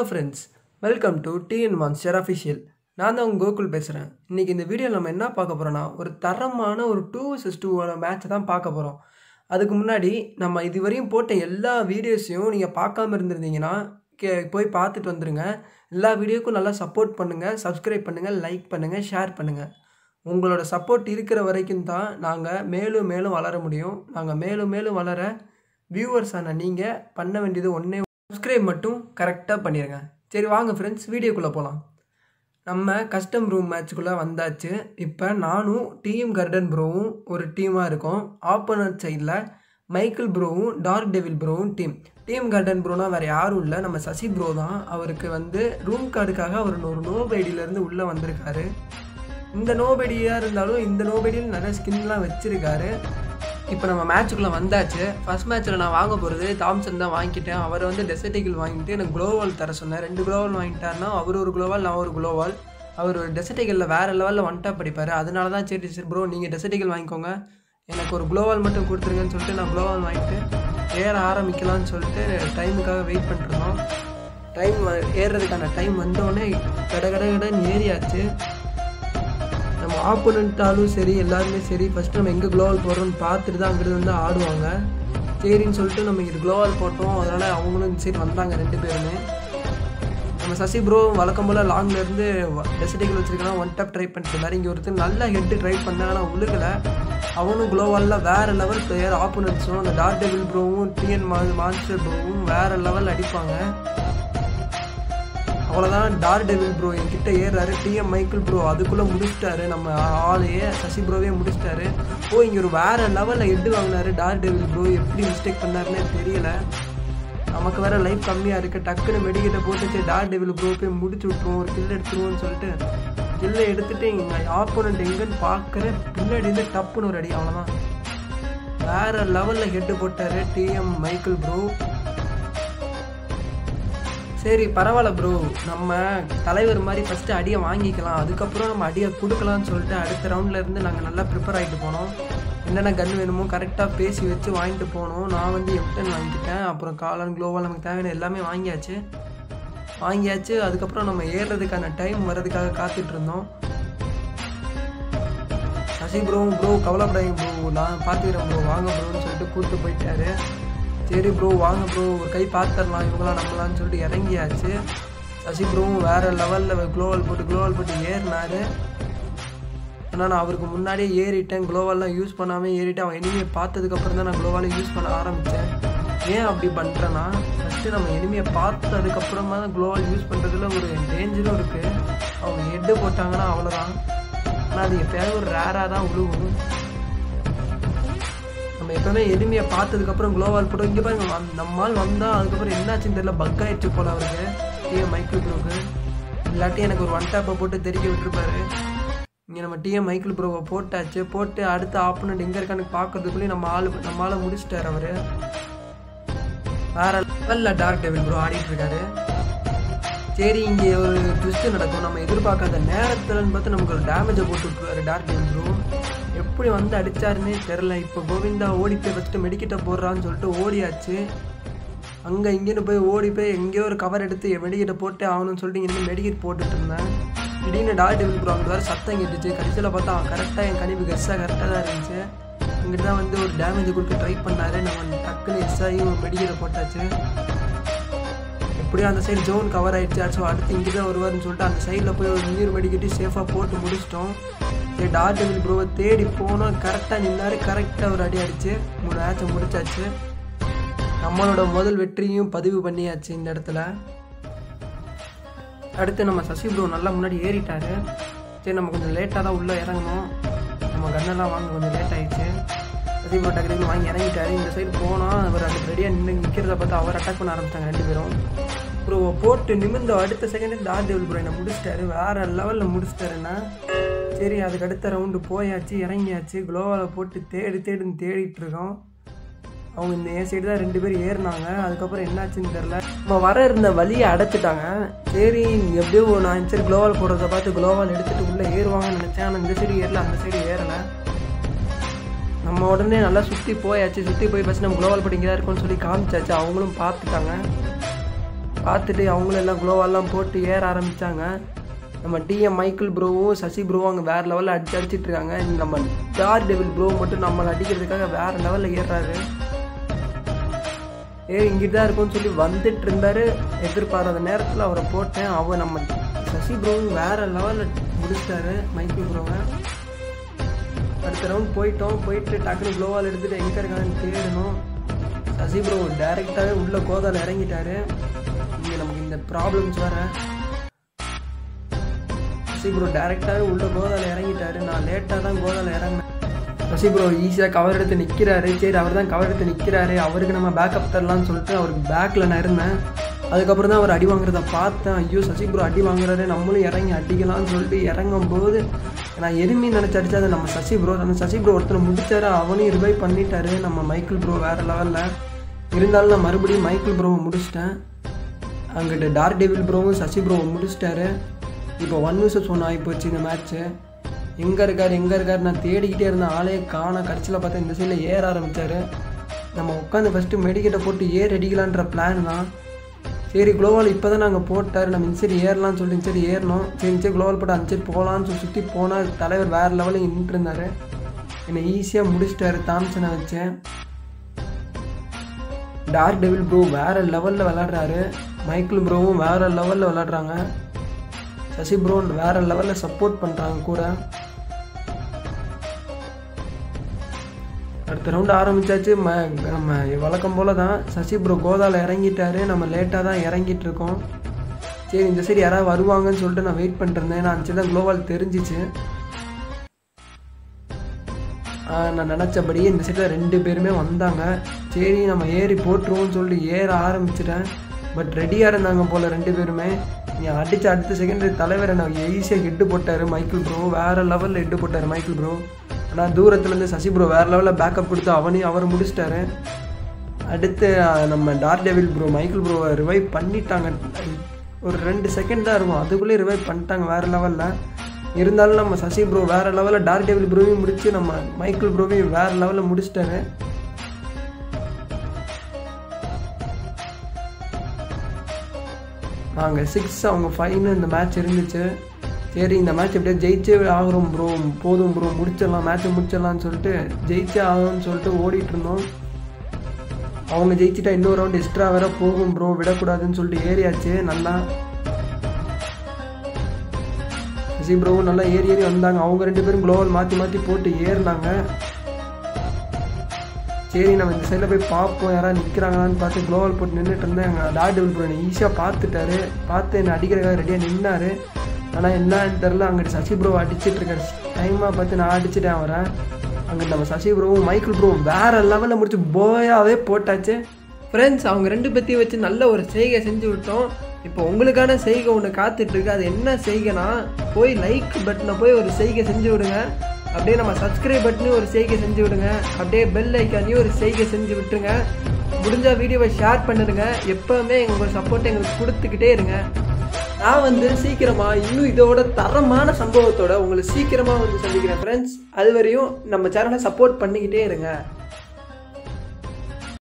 friends welcome to TN monster official நான் தான் உங்கள் கோகுல் பேசுகிறேன் இன்றைக்கி இந்த வீடியோவில் நம்ம என்ன பார்க்க போகிறோன்னா ஒரு தரமான ஒரு டூ vs டூவோட மேட்ச்சை தான் பார்க்க போகிறோம் அதுக்கு முன்னாடி நம்ம இதுவரையும் போட்ட எல்லா வீடியோஸையும் நீங்கள் பார்க்காம இருந்திருந்தீங்கன்னா கே போய் பார்த்துட்டு வந்துடுங்க எல்லா வீடியோக்கும் நல்லா சப்போர்ட் பண்ணுங்கள் சப்ஸ்கிரைப் பண்ணுங்கள் லைக் பண்ணுங்கள் ஷேர் பண்ணுங்கள் உங்களோட சப்போர்ட் இருக்கிற வரைக்கும் தான் நாங்கள் மேலும் மேலும் வளர முடியும் நாங்கள் மேலும் மேலும் வளர வியூவர்ஸான நீங்கள் பண்ண வேண்டியது ஒன்றே சப்ஸ்கிரைப் மட்டும் கரெக்டாக பண்ணிடுங்க சரி வாங்க ஃப்ரெண்ட்ஸ் வீடியோக்குள்ளே போகலாம் நம்ம கஸ்டம் ரூம் மேட்ச்சுக்குள்ளே வந்தாச்சு இப்போ நானும் டீம் கர்டன் ப்ரோவும் ஒரு டீமாக இருக்கோம் ஆப்போனட் சைடில் மைக்கேல் ப்ரோவும் டார்க் டெவில் ப்ரோவும் டீம் டீம் கர்டன் ப்ரோனா வேறு யாரும் இல்லை நம்ம சசி ப்ரோ தான் அவருக்கு வந்து ரூம் கார்டுக்காக அவர் ஒரு நோபைடியிலேருந்து உள்ளே வந்திருக்காரு இந்த நோபடியாக இருந்தாலும் இந்த நோபடியில் நிறைய ஸ்கின்லாம் வச்சுருக்காரு இப்போ நம்ம மேட்ச்சுக்குள்ளே வந்தாச்சு ஃபர்ஸ்ட் மேட்ச்சில் நான் வாங்க போகிறது தாம்சன் தான் வாங்கிட்டேன் அவர் வந்து டெசர்டிகல் வாங்கிட்டு எனக்கு குளோவால் தர சொன்னேன் ரெண்டு குளோவால் வாங்கிட்டாருன்னா அவர் ஒரு குளோவால் நான் ஒரு குளோவால் அவர் டெசர்டிகலில் வேறு லெவலில் ஒன் டாப் படிப்பார் அதனால தான் சரி சரி ப்ரோ நீங்கள் டெசர்டிகல் வாங்கிக்கோங்க எனக்கு ஒரு குளோவால் மட்டும் கொடுத்துருங்கன்னு சொல்லிட்டு நான் குளோவால் வாங்கிட்டு ஏற ஆரம்பிக்கலாம்னு சொல்லிட்டு டைமுக்காக வெயிட் பண்ணிருந்தோம் டைம் ஏறுறதுக்கான டைம் வந்தோடனே கட கட கடன்னு ஏறியாச்சு நம்ம ஆப்போனண்ட்டாலும் சரி எல்லாருமே சரி ஃபஸ்ட்டு நம்ம எங்கே க்ளோவால் போடுறோம்னு பார்த்துட்டு தான் அங்கிட்டு வந்து ஆடுவாங்க சரின்னு சொல்லிட்டு நம்ம இங்கே க்ளோவால் போட்டோம் அதனால் அவங்களும் இந்த சைடு வந்தாங்க ரெண்டு பேருமே நம்ம சசி ப்ரோ வழக்கம் போல் லாங்லேருந்து டெசர்டிக்கல் வச்சிருக்கலாம் ஒன் டாப் ட்ரை பண்ணிட்டு இருந்தாரு இங்கே ஒருத்தர் நல்லா ஹெட்டு ட்ரை பண்ணாங்க ஆனால் உழுகலை அவனும் குளோவாலில் வேறு லெவல் பிளேயர் ஆப்போனன்ட்ஸும் அந்த டார்க் டெவில் ப்ரோவும் டிஎன் மா மான்ஸ்டர் ப்ரோவும் வேறு லெவல் அடிப்பாங்க அவ்வளோதான் டார் டெவில் ப்ரோ என்கிட்ட ஏறாரு டிஎம் மைக்கேல் ப்ரோ அதுக்குள்ளே முடிச்சிட்டாரு நம்ம ஆளையே சசி ப்ரோவே முடிச்சிட்டாரு ஓ இங்கே ஒரு வேறு லெவலில் ஹெட்டு வாங்கினாரு டார் டெவில் ப்ரோ எப்படி மிஸ்டேக் பண்ணாருன்னே தெரியல நமக்கு வேற லைஃப் கம்மியாக இருக்குது டக்குன்னு மெடிக்கிட்ட போட்டுச்சு டார் டெவில் ப்ரோ போய் முடிச்சு விட்ருவோம் ஒரு கில் எடுத்துருவோம்னு சொல்லிட்டு கில்லை எடுத்துட்டு இங்கே ஆப்போனண்ட் எங்கன்னு பார்க்குற பின்னாடி இருந்து டப்புன்னு ஒரு அடி அவ்வளோதான் வேற லெவலில் ஹெட்டு போட்டார் டிஎம் மைக்கேல் ப்ரோ சரி பரவாயில்ல ப்ரோ நம்ம தலைவர் மாதிரி ஃபஸ்ட்டு அடியை வாங்கிக்கலாம் அதுக்கப்புறம் நம்ம அடியை கொடுக்கலாம்னு சொல்லிட்டு அடுத்த ரவுண்டில் இருந்து நாங்கள் நல்லா ப்ரிப்பேர் ஆகிட்டு போனோம் என்னென்ன கன் வேணுமோ கரெக்டாக பேசி வச்சு வாங்கிட்டு போனோம் நான் வந்து எப்டன் வாங்கிட்டேன் அப்புறம் காலன் குளோவால் நமக்கு தேவையான எல்லாமே வாங்கியாச்சு வாங்கியாச்சு அதுக்கப்புறம் நம்ம ஏறுறதுக்கான டைம் வர்றதுக்காக காத்துட்டு இருந்தோம் சசி ப்ரோ ப்ரோ கவலைப்படாதீங்க ப்ரோ நான் பார்த்துக்கிறேன் ப்ரோ வாங்க ப்ரோன்னு சொல்லிட்டு கூப்பிட்டு போயிட்டாரு சரி ப்ரோ வாங்க ப்ரோ ஒரு கை பார்த்துடலாம் இவங்களாம் நம்மளான்னு சொல்லிட்டு இறங்கியாச்சு சசி ப்ரோவும் வேறு லெவலில் க்ளோவல் போட்டு க்ளோவல் போட்டு ஏறினாரு ஆனால் நான் அவருக்கு முன்னாடியே ஏறிட்டேன் க்ளோவால்லாம் யூஸ் பண்ணாமல் ஏறிட்டு அவன் எனிமையை பார்த்ததுக்கப்புறம் தான் நான் க்ளோவாலை யூஸ் பண்ண ஆரம்பித்தேன் ஏன் அப்படி பண்ணுறேன்னா ஃபஸ்ட்டு நம்ம எனிமையை பார்த்ததுக்கப்புறமா தான் க்ளோவால் யூஸ் பண்ணுறதுல ஒரு டேஞ்சரும் இருக்குது அவங்க ஹெட்டு போட்டாங்கன்னா அவ்வளோதான் ஆனால் அது எப்போயாவது ஒரு ரேராக தான் உழுவும் நம்ம எப்பவுமே எளிமையை பார்த்ததுக்கப்புறம் குளோவால் போட்டோம் இங்கே பாருங்க வந்~ நம்மால் வந்தால் அதுக்கப்புறம் என்னாச்சுன்னு தெரியல பக் ஆயிடுச்சு போல அவருக்கு டிஎம் மைக்கிள் ப்ரோக்கு இல்லாட்டி எனக்கு ஒரு ஒன் டேப்பை போட்டு தெரிக்க விட்டுருப்பாரு இங்கே நம்ம டிஎம் மைக்கிள் ப்ரோவை போட்டாச்சு போட்டு அடுத்த ஆப்போனண்ட் எங்கே இருக்கான்னு பார்க்கறதுக்குள்ளேயும் நம்ம ஆள் நம்ம ஆளை முடிச்சிட்டாரு அவர் வேற லெவலில் டார்க் டெவில் ப்ரோ ஆடிட்டு இருக்காரு சரி இங்கே ஒரு ட்விஸ்ட் நடக்கும் நம்ம எதிர்பார்க்காத நேரத்துலன்னு பார்த்து நமக்கு ஒரு டேமேஜை போட்டு விட்டுருவாரு டார்க் டெவில் ப்ரோ எப்படி வந்து அடிச்சாருன்னே தெரில இப்போ கோவிந்தா ஓடி போய் ஃபஸ்ட்டு மெடிக்கிட்ட போடுறான்னு சொல்லிட்டு ஓடியாச்சு அங்கே இங்கேன்னு போய் ஓடி போய் எங்கேயோ ஒரு கவர் எடுத்து மெடிக்கிட்ட போட்டு ஆகணும்னு சொல்லிட்டு இங்கே மெடிக்கிட் போட்டுட்டு இருந்தேன் திடீர்னு டாட் டெவில் ப்ரோ அங்கே வேறு சத்தம் கேட்டுச்சு கடைசியில் பார்த்தா கரெக்டாக என் கணிப்பு கெஸ்ஸாக கரெக்டாக தான் இருந்துச்சு இங்கிட்ட தான் வந்து ஒரு டேமேஜ் கொடுக்க ட்ரை பண்ணாரு நம்ம டக்குன்னு எஸ் ஆகி ஒரு மெடிக்கிட்ட போட்டாச்சு எப்படியும் அந்த சைடு ஜோன் கவர் ஆயிடுச்சு ஸோ அடுத்து இங்கே தான் வருவார்னு சொல்லிட்டு அந்த சைடில் போய் ஒரு நீர் மெடிக்கட்டி சேஃபாக போட்டு முடிச்சிட்டோம் சரி டாட் டெவில் ப்ரோவை தேடி போனோம் கரெக்டாக நின்னாரு கரெக்டாக ஒரு அடி அடிச்சு மூணு மேட்சை முடிச்சாச்சு நம்மளோட முதல் வெற்றியும் பதிவு பண்ணியாச்சு இந்த இடத்துல அடுத்து நம்ம சசி ப்ரோ நல்லா முன்னாடி ஏறிட்டாரு சரி நம்ம கொஞ்சம் லேட்டாக தான் உள்ளே இறங்கணும் நம்ம கண்ணெல்லாம் வாங்க கொஞ்சம் லேட் ஆயிடுச்சு சசி ப்ரோ டக்கு வாங்கி இறங்கிட்டாரு இந்த சைடு போனால் அவர் அந்த ரெடியாக நின்று நிற்கிறத பார்த்து அவர் அட்டாக் பண்ண ஆரம்பிச்சாங்க ரெண்டு பேரும் ப்ரோ போட்டு நிமிர்ந்த அடுத்த செகண்டு டாட் டெவில் ப்ரோ என்னை முடிச்சிட்டாரு வேறு லெவலில் முடிச்சிட்டாருன்னா சரி அதுக்கு அடுத்த ரவுண்டு போயாச்சு இறங்கியாச்சு குளோவால் போட்டு தேடி தேடின்னு தேடிட்டு இருக்கோம் அவங்க இந்த என் சைடு தான் ரெண்டு பேரும் ஏறினாங்க அதுக்கப்புறம் என்னாச்சுன்னு தெரில நம்ம வர இருந்த வழியை அடைச்சிட்டாங்க சரி எப்படியோ நான் சரி குளோவால் போடுறத பார்த்து குளோவால் எடுத்துகிட்டு உள்ளே ஏறுவாங்கன்னு நினச்சேன் ஆனால் இந்த சைடு ஏறல அந்த சைடு ஏறலை நம்ம உடனே நல்லா சுற்றி போயாச்சு சுற்றி போய் ஃபஸ்ட் நம்ம குளோவால் போட்டு இங்கே தான் இருக்கோம்னு சொல்லி காமிச்சாச்சு அவங்களும் பார்த்துட்டாங்க பார்த்துட்டு அவங்களும் எல்லாம் க்ளோவெல்லாம் போட்டு ஏற ஆரம்பித்தாங்க நம்ம டிஎம் மைக்கிள் ப்ரோவும் சசி ப்ரோவும் அங்கே வேறு லெவலில் அடிச்சு அடிச்சிட்டு இருக்காங்க இங்க நம்ம டார் டெவில் ப்ரோ மட்டும் நம்மளை அடிக்கிறதுக்காக வேறு லெவலில் ஏறுறாரு ஏ இங்கிட்டு தான் இருக்கும்னு சொல்லி வந்துட்டு இருந்தாரு எதிர்பாராத நேரத்தில் அவரை போட்டேன் அவர் நம்ம சசி ப்ரோவும் வேறு லெவலில் முடிச்சிட்டாரு மைக்கிள் ப்ரோவை அடுத்த ரவுண்ட் போயிட்டோம் போயிட்டு டக்குனு க்ளோவால் எடுத்துகிட்டு எங்கே இருக்காங்கன்னு தேடணும் சசி ப்ரோ டேரெக்டாகவே உள்ளே கோதால இறங்கிட்டாரு இங்கே நமக்கு இந்த ப்ராப்ளம்ஸ் வர சசி ப்ரோ டேரெக்டாகவே உள்ள கோதால இறங்கிட்டாரு நான் லேட்டாக தான் கோதால இறங்கினேன் சசி ப்ரோ ஈஸியாக கவர் எடுத்து நிற்கிறாரு சரி அவர் தான் கவர் எடுத்து நிற்கிறாரு அவருக்கு நம்ம பேக்கப் தரலாம்னு சொல்லிட்டு அவருக்கு பேக்கில் நான் இருந்தேன் அதுக்கப்புறம் தான் அவர் அடி வாங்குறத பார்த்தேன் ஐயோ சசி ப்ரோ அடி வாங்குறாரு நம்மளும் இறங்கி அடிக்கலாம்னு சொல்லிட்டு இறங்கும் போது நான் எருமி நினச்சி அடித்தது நம்ம சசி ப்ரோ அந்த சசி ப்ரோ ஒருத்தனை முடிச்சாரு அவனையும் ரிவைவ் பண்ணிட்டாரு நம்ம மைக்கிள் ப்ரோ வேறு லெவலில் இருந்தாலும் நான் மறுபடியும் மைக்கிள் ப்ரோவை முடிச்சிட்டேன் அங்கிட்ட டார்க் டேவில் ப்ரோவும் சசி ப்ரோவை முடிச்சிட்டாரு இப்போ ஒன் விசஸ் ஒன் ஆகி போச்சு இந்த மேட்ச்சு எங்கே இருக்கார் எங்கே இருக்கார் நான் தேடிக்கிட்டே இருந்தேன் ஆளே காண கடைசியில் பார்த்தா இந்த சைடில் ஏற ஆரம்பித்தார் நம்ம உட்காந்து ஃபஸ்ட்டு மெடிக்கெட்டை போட்டு ஏர் அடிக்கலான்ற பிளான் தான் சரி குளோவால் இப்போ தான் நாங்கள் போட்டார் நம்ம இந்த சைடு ஏறலாம்னு சொல்லிட்டு இந்த சைடு ஏறணும் சரி இந்த சைடு குளோவால் போட்டு அந்த சைடு போகலான்னு சொல்லி சுற்றி போனால் தலைவர் வேறு லெவலில் நின்றுட்டு இருந்தார் என்னை ஈஸியாக முடிச்சிட்டாரு தாம்சனை வச்சேன் டார்க் டெவில் ப்ரோ வேறு லெவலில் விளாட்றாரு மைக்கிள் ப்ரோவும் வேறு லெவலில் விளாட்றாங்க சசி ப்ரோ வேறு லெவலில் சப்போர்ட் பண்ணுறாங்க கூட அடுத்த ரவுண்டு ஆரம்பித்தாச்சு ம நம்ம வழக்கம் போல் தான் சசி ப்ரோ கோதாவில் இறங்கிட்டாரு நம்ம லேட்டாக தான் இறங்கிட்டு இருக்கோம் சரி இந்த சைடு யாராவது வருவாங்கன்னு சொல்லிட்டு நான் வெயிட் பண்ணிருந்தேன் நான் அஞ்சு தான் குளோவால் தெரிஞ்சிச்சு நான் நினச்சபடி இந்த சைடில் ரெண்டு பேருமே வந்தாங்க சரி நம்ம ஏறி போட்டுருவோம்னு சொல்லிட்டு ஏற ஆரம்பிச்சிட்டேன் பட் ரெடியாக இருந்தாங்க போல் ரெண்டு பேருமே நீ அடித்த அடுத்த செகண்ட் தலைவர் என்ன ஈஸியாக ஹெட்டு போட்டார் மைக்கிள் ப்ரோ வேறு லெவலில் ஹெட்டு போட்டார் மைக்கிள் ப்ரோ ஆனால் தூரத்துலேருந்து சசி ப்ரோ வேறு லெவலில் பேக்கப் கொடுத்து அவனையும் அவர் முடிச்சிட்டாரு அடுத்து நம்ம டார் டெவில் ப்ரோ மைக்கிள் ப்ரோவை ரிவைவ் பண்ணிட்டாங்க ஒரு ரெண்டு செகண்ட் தான் இருக்கும் அதுக்குள்ளேயே ரிவைவ் பண்ணிட்டாங்க வேறு லெவலில் இருந்தாலும் நம்ம சசி ப்ரோ வேறு லெவலில் டார்க் டேபிள் ப்ரோவையும் முடிச்சு நம்ம மைக்கிள் ப்ரோவையும் வேறு லெவலில் முடிச்சிட்டாரு நாங்கள் சிக்ஸ் அவங்க ஃபைவ்னு இந்த மேட்ச் இருந்துச்சு சரி இந்த மேட்ச் எப்படியோ ஜெயிச்சே ஆகிறோம் ப்ரோ போதும் ப்ரோ முடிச்சிடலாம் மேட்ச்சை முடிச்சிடலாம்னு சொல்லிட்டு ஜெயிச்சே ஆகும்னு சொல்லிட்டு ஓடிட்டு இருந்தோம் அவங்க ஜெயிச்சிட்டா இன்னொரு ரவுண்ட் எக்ஸ்ட்ரா வேற போகும் ப்ரோ விடக்கூடாதுன்னு சொல்லிட்டு ஏறியாச்சு நல்லா சசி ப்ரோவும் நல்லா ஏறி ஏறி வந்தாங்க அவங்க ரெண்டு பேரும் குளோவல் மாற்றி மாற்றி போட்டு ஏறினாங்க சரி நம்ம இந்த சைடில் போய் பார்ப்போம் யாராவது நிற்கிறாங்களான்னு பார்த்து குளோவல் போட்டு நின்றுட்டு இருந்தேன் எங்கள் டாட் டெபிள் ப்ரோ ஈஸியாக பார்த்துட்டாரு பார்த்து என்னை அடிக்கிறதுக்காக ரெடியாக நின்னாரு ஆனால் என்னன்னு தெரில அங்கிட்டு சசி ப்ரோ அடிச்சிட்டு இருக்காரு டைமாக பார்த்து நான் அடிச்சிட்டேன் அவரை அங்கிட்டு நம்ம சசி ப்ரோவும் மைக்கிள் ப்ரோவும் வேறு லெவலில் முடிச்சு போயாவே போட்டாச்சு ஃப்ரெண்ட்ஸ் அவங்க ரெண்டு பேத்தையும் வச்சு நல்ல ஒரு செய்கை செஞ்சு விட்டோம் இப்போ உங்களுக்கான செய்கை ஒன்று காத்துட்ருக்கு அது என்ன செய்கைனா போய் லைக் பட்டனை போய் ஒரு செய்கை செஞ்சு விடுங்க அப்படியே நம்ம சப்ஸ்கிரைப் பட்டனையும் ஒரு செய்கை செஞ்சு விடுங்க அப்படியே பெல் ஐக்கானையும் ஒரு செய்கை செஞ்சு விட்டுருங்க முடிஞ்ச வீடியோவை ஷேர் பண்ணிடுங்க எப்போவுமே எங்கள் சப்போர்ட் எங்களுக்கு கொடுத்துக்கிட்டே இருங்க நான் வந்து சீக்கிரமாக இன்னும் இதோட தரமான சம்பவத்தோட உங்களை சீக்கிரமாக வந்து சந்திக்கிறேன் ஃப்ரெண்ட்ஸ் அது வரையும் நம்ம சேனலை சப்போர்ட் பண்ணிக்கிட்டே இருங்க